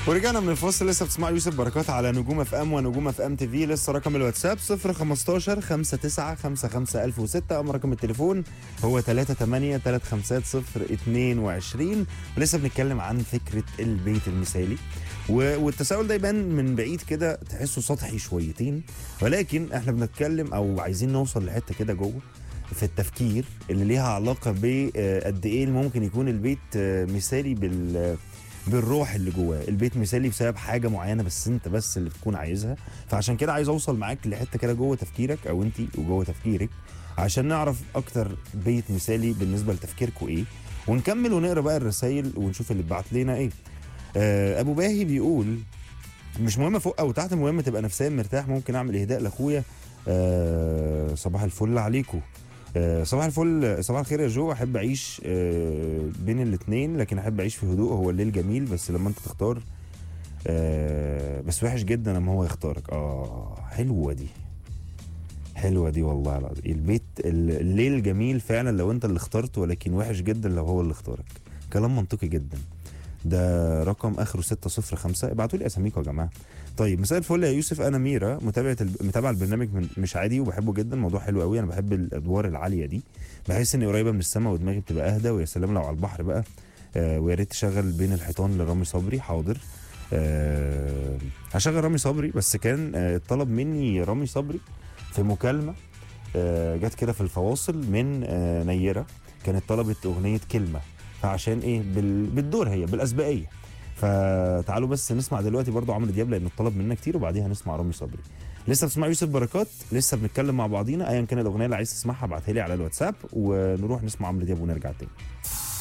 ورجعنا من الفاصل لسه بتسمعوا يوسف بركات على نجوم اف ام ونجوم اف ام تي في لسه رقم الواتساب 015 59 55 1006 اما رقم التليفون هو 38 350 22 ولسه بنتكلم عن فكره البيت المثالي و- والتساؤل ده يبان من بعيد كده تحسه سطحي شويتين ولكن احنا بنتكلم او عايزين نوصل لحته كده جوه في التفكير اللي ليها علاقه بقد ايه ممكن يكون البيت آه، مثالي بال بالروح اللي جواه البيت مثالي بسبب حاجه معينه بس انت بس اللي بتكون عايزها فعشان كده عايز اوصل معاك لحته كده جوه تفكيرك او انت وجوه تفكيرك عشان نعرف اكتر بيت مثالي بالنسبه لتفكيركم ايه ونكمل ونقرا بقى الرسائل ونشوف اللي اتبعت لنا ايه آه ابو باهي بيقول مش مهم فوق او تحت المهم تبقى نفسيا مرتاح ممكن اعمل اهداء لاخويا آه صباح الفل عليكم آه صباح الفل صباح الخير يا جو احب اعيش آه بين الاثنين لكن احب اعيش في هدوء هو الليل جميل بس لما انت تختار آه بس وحش جدا لما هو يختارك اه حلوه دي حلوه دي والله العظيم البيت الليل جميل فعلا لو انت اللي اخترته ولكن وحش جدا لو هو اللي اختارك كلام منطقي جدا ده رقم اخره 605 ابعتوا لي اساميكم يا جماعه طيب مساء الفل يا يوسف انا ميرا متابعه الب... متابعه البرنامج من مش عادي وبحبه جدا موضوع حلو قوي انا بحب الادوار العاليه دي بحس اني قريبه من السماء ودماغي بتبقى اهدى ويا سلام لو على البحر بقى آه ويا ريت تشغل بين الحيطان لرامي صبري حاضر آه هشغل رامي صبري بس كان آه طلب مني رامي صبري في مكالمه آه جت كده في الفواصل من آه نيره كانت طلبت اغنيه كلمه فعشان ايه بال... بالدور هي بالاسبقيه فتعالوا بس نسمع دلوقتي برضو عمرو دياب لانه طلب مننا كتير وبعديها نسمع رامي صبري لسه بتسمع يوسف بركات لسه بنتكلم مع بعضينا ايا كان الاغنيه اللي عايز تسمعها ابعتها لي على الواتساب ونروح نسمع عمرو دياب ونرجع تاني